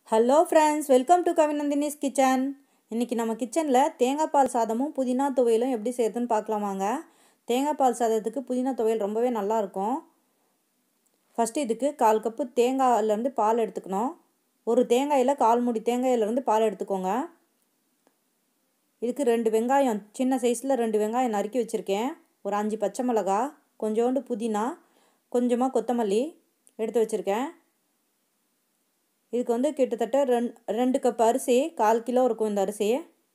hello friends welcome to Kavinandhini's kitchen இன்றைக்கி நம்ம கிச்சனில் தேங்காய் பால் சாதமும் புதினா துவையலும் எப்படி செய்யறதுன்னு பார்க்கலாமாங்க தேங்காய் பால் சாதத்துக்கு புதினா துவையல் ரொம்பவே நல்லாயிருக்கும் ஃபஸ்ட்டு இதுக்கு கால் கப்பு தேங்காயிலேருந்து பால் எடுத்துக்கணும் ஒரு தேங்காயில் கால் மூடி தேங்காயிலேருந்து பால் எடுத்துக்கோங்க இதுக்கு ரெண்டு வெங்காயம் சின்ன சைஸில் ரெண்டு வெங்காயம் நறுக்கி வச்சுருக்கேன் ஒரு அஞ்சு பச்சை மிளகா கொஞ்சோண்டு புதினா கொஞ்சமாக கொத்தமல்லி எடுத்து வச்சுருக்கேன் இதுக்கு வந்து கிட்டத்தட்ட ரெண் ரெண்டு கப் அரிசி கால் கிலோ இருக்கும் இந்த அரிசி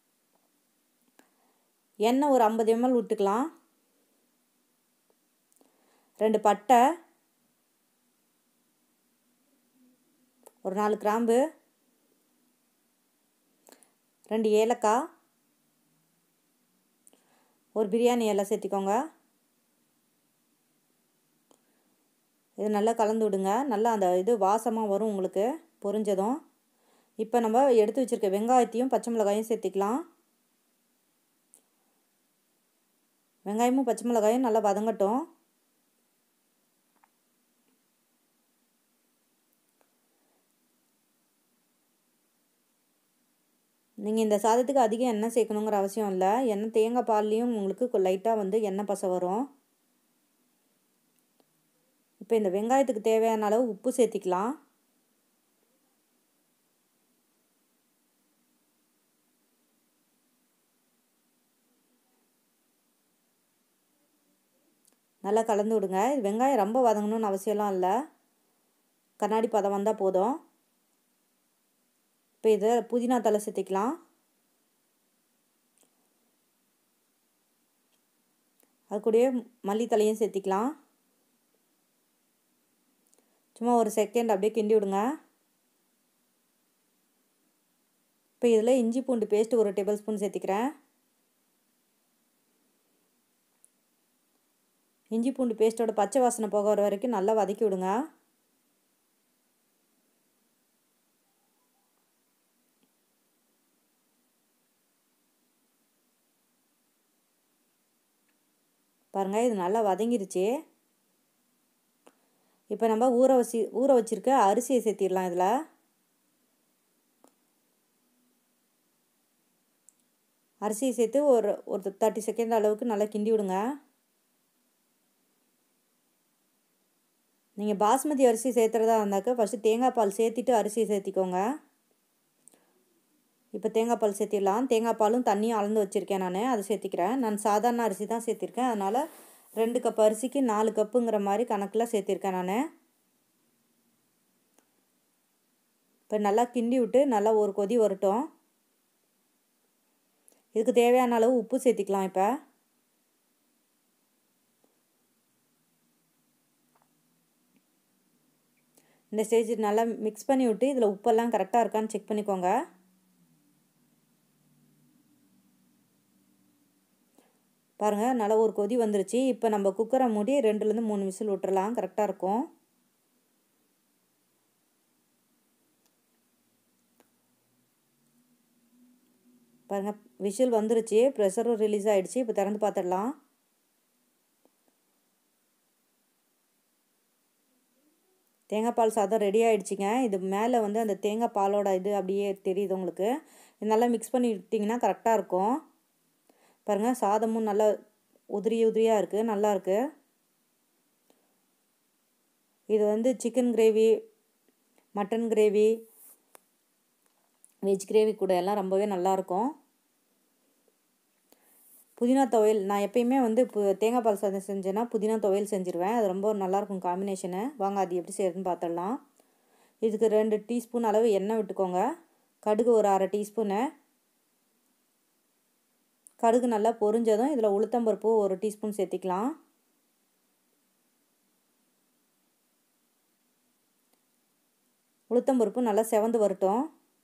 எண்ணெய் ஒரு ஐம்பது எம்எல் விட்டுக்கலாம் ரெண்டு பட்டை ஒரு நாலு கிராம்பு ரெண்டு ஏலக்காய் ஒரு பிரியாணி இலை சேர்த்திக்கோங்க இது நல்லா கலந்து விடுங்க நல்லா அந்த இது வாசமாக வரும் உங்களுக்கு பொரிஞ்சதும் இப்போ நம்ம எடுத்து வச்சுருக்க வெங்காயத்தையும் பச்சை மிளகாயும் சேர்த்திக்கலாம் வெங்காயமும் பச்சை மிளகாயும் நல்லா வதங்கட்டும் நீங்கள் இந்த சாதத்துக்கு அதிகம் எண்ணெய் சேர்க்கணுங்கிற அவசியம் இல்லை எண்ணெய் தேங்காய் பால்லையும் உங்களுக்கு லைட்டாக வந்து எண்ணெய் பசை வரும் இப்போ இந்த வெங்காயத்துக்கு தேவையான அளவு உப்பு சேர்த்திக்கலாம் நல்லா கலந்து விடுங்க இது வெங்காயம் ரொம்ப வதங்கணும்னு அவசியம்லாம் இல்லை கண்ணாடி பதம் வந்தால் போதும் இப்போ இதை புதினா தலை சேர்த்திக்கலாம் அது கூடயே மல்லித்தலையும் சேர்த்திக்கலாம் சும்மா ஒரு செகண்ட் அப்படியே கிண்டி விடுங்க இப்போ இதில் இஞ்சி பூண்டு பேஸ்ட் ஒரு டேபிள் ஸ்பூன் சேர்த்திக்கிறேன் இஞ்சி பூண்டு பேஸ்ட்டோட பச்சை வாசனை போக வர வரைக்கும் நல்லா வதக்கி விடுங்க பாருங்கள் இது நல்லா வதங்கிருச்சு இப்போ நம்ம ஊற வச்சு ஊற வச்சுருக்க அரிசியை சேர்த்திடலாம் இதில் அரிசியை சேர்த்து ஒரு ஒரு தேர்ட்டி செகண்ட் அளவுக்கு நல்லா கிண்டி விடுங்க நீங்கள் பாஸ்மதி அரிசி சேர்த்துறதா இருந்தாக்க ஃபஸ்ட்டு தேங்காய் பால் சேர்த்திட்டு அரிசி சேர்த்திக்கோங்க இப்போ தேங்காய் பால் சேர்த்திடலாம் தேங்காய் பாலும் தண்ணியும் அளந்து வச்சுருக்கேன் நான் அதை சேர்த்திக்கிறேன் நான் சாதாரண அரிசி தான் சேர்த்திருக்கேன் அதனால் ரெண்டு கப் அரிசிக்கு நாலு கப்புங்கிற மாதிரி கணக்கில் சேர்த்திருக்கேன் நான் இப்போ நல்லா கிண்டி விட்டு நல்லா ஒரு கொதி வரட்டும் இதுக்கு தேவையான அளவு உப்பு சேர்த்திக்கலாம் இப்போ இந்த ஸ்டேஜ் நல்லா மிக்ஸ் பண்ணி விட்டு இதில் உப்பெல்லாம் கரெக்டாக இருக்கான்னு செக் பண்ணிக்கோங்க பாருங்கள் நல்லா ஒரு கொதி வந்துருச்சு இப்போ நம்ம குக்கரை மூடி ரெண்டுலேருந்து மூணு விசில் விட்டுறலாம் கரெக்டாக இருக்கும் பாருங்கள் விசில் வந்துருச்சு ப்ரெஷரும் ரிலீஸ் ஆகிடுச்சு இப்போ திறந்து பார்த்துடலாம் தேங்காய் பால் சாதம் ரெடி ஆகிடுச்சிங்க இது மேலே வந்து அந்த தேங்காய் பாலோட இது அப்படியே தெரியுது உங்களுக்கு இது நல்லா மிக்ஸ் பண்ணி விட்டிங்கன்னா கரெக்டாக இருக்கும் பாருங்கள் சாதமும் நல்லா உதிரி உதிரியாக இருக்குது நல்லா இருக்குது இது வந்து chicken gravy mutton gravy veg gravy கூட எல்லாம் ரொம்பவே நல்லாயிருக்கும் புதினா துவையல் நான் எப்பயுமே வந்து இப்போ தேங்காய் பால் சாதம் செஞ்சேன்னா புதினா துவையல் செஞ்சுருவேன் அது ரொம்ப நல்லாயிருக்கும் காம்பினேஷனு வாங்க அது எப்படி செய்யறதுன்னு பார்த்துடலாம் இதுக்கு ரெண்டு டீஸ்பூன் அளவு எண்ணெய் விட்டுக்கோங்க கடுகு ஒரு அரை டீஸ்பூனு கடுகு நல்லா பொரிஞ்சதும் இதில் உளுத்தம்பருப்பு ஒரு டீஸ்பூன் சேர்த்திக்கலாம் உளுத்தம்பருப்பு நல்லா செவந்து வரட்டும்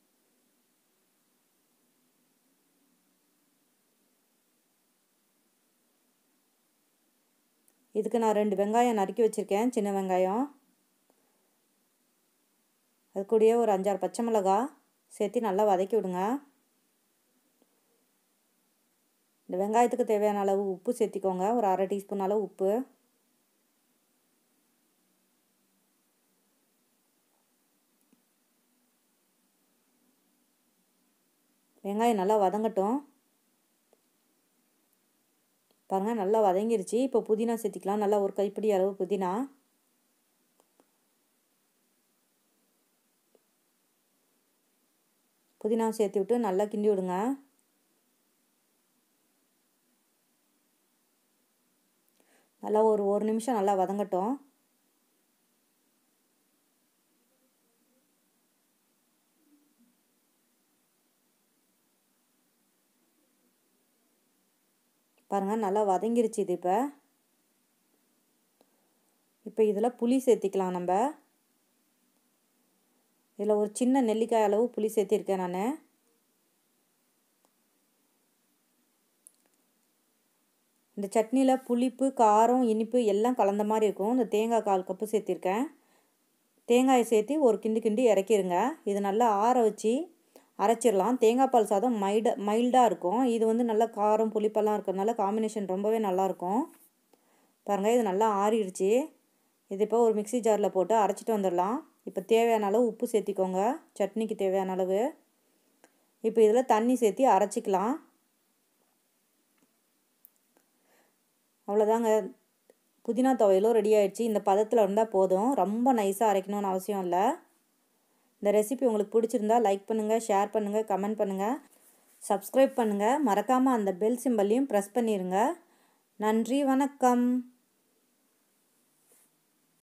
இதுக்கு நான் ரெண்டு வெங்காயம் நறுக்கி வச்சுருக்கேன் சின்ன வெங்காயம் அது கூடயே ஒரு அஞ்சாறு பச்சை மிளகா சேர்த்து நல்லா வதக்கி விடுங்க இந்த வெங்காயத்துக்கு தேவையான அளவு உப்பு சேர்த்திக்கோங்க ஒரு அரை டீஸ்பூன் அளவு உப்பு வெங்காயம் நல்லா வதங்கட்டும் பாருங்கள் நல்லா வதங்கிருச்சு இப்போ புதினா சேர்த்திக்கலாம் நல்லா ஒரு கைப்பிடி அளவு புதினா புதினா சேர்த்து விட்டு நல்லா கிண்டி விடுங்க நல்லா ஒரு ஒரு நிமிஷம் நல்லா வதங்கட்டும் பாருங்கள் நல்லா வதங்கிருச்சு இது இப்போ இப்போ இதில் புளி சேர்த்திக்கலாம் நம்ம இதில் ஒரு சின்ன நெல்லிக்காய் அளவு புளி சேர்த்திருக்கேன் நான் இந்த சட்னியில் புளிப்பு காரம் இனிப்பு எல்லாம் கலந்த மாதிரி இருக்கும் இந்த தேங்காய் கால் கப்பு சேர்த்திருக்கேன் தேங்காயை சேர்த்து ஒரு கிண்டு கிண்டி இறக்கிருங்க இது நல்லா ஆற வச்சு அரைச்சிடலாம் தேங்காய் பால் சாதம் மைல்ட மைல்டாக இருக்கும் இது வந்து நல்லா காரம் புளிப்பெல்லாம் இருக்கிறதுனால காம்பினேஷன் ரொம்பவே நல்லாயிருக்கும் பாருங்கள் இது நல்லா ஆறிடுச்சு இது இப்போ ஒரு மிக்சி ஜாரில் போட்டு அரைச்சிட்டு வந்துடலாம் இப்போ தேவையான அளவு உப்பு சேர்த்திக்கோங்க சட்னிக்கு தேவையான அளவு இப்போ இதில் தண்ணி சேர்த்தி அரைச்சிக்கலாம் அவ்வளோதாங்க புதினா துவையலும் ரெடி ஆகிடுச்சு இந்த பதத்தில் இருந்தால் போதும் ரொம்ப நைஸாக அரைக்கணும்னு அவசியம் இல்லை இந்த ரெசிபி உங்களுக்கு பிடிச்சிருந்தா லைக் பண்ணுங்கள் ஷேர் பண்ணுங்கள் கமெண்ட் பண்ணுங்கள் சப்ஸ்கிரைப் பண்ணுங்கள் மறக்காமல் அந்த பெல் சிம்பல்லையும் ப்ரெஸ் பண்ணிடுங்க நன்றி வணக்கம்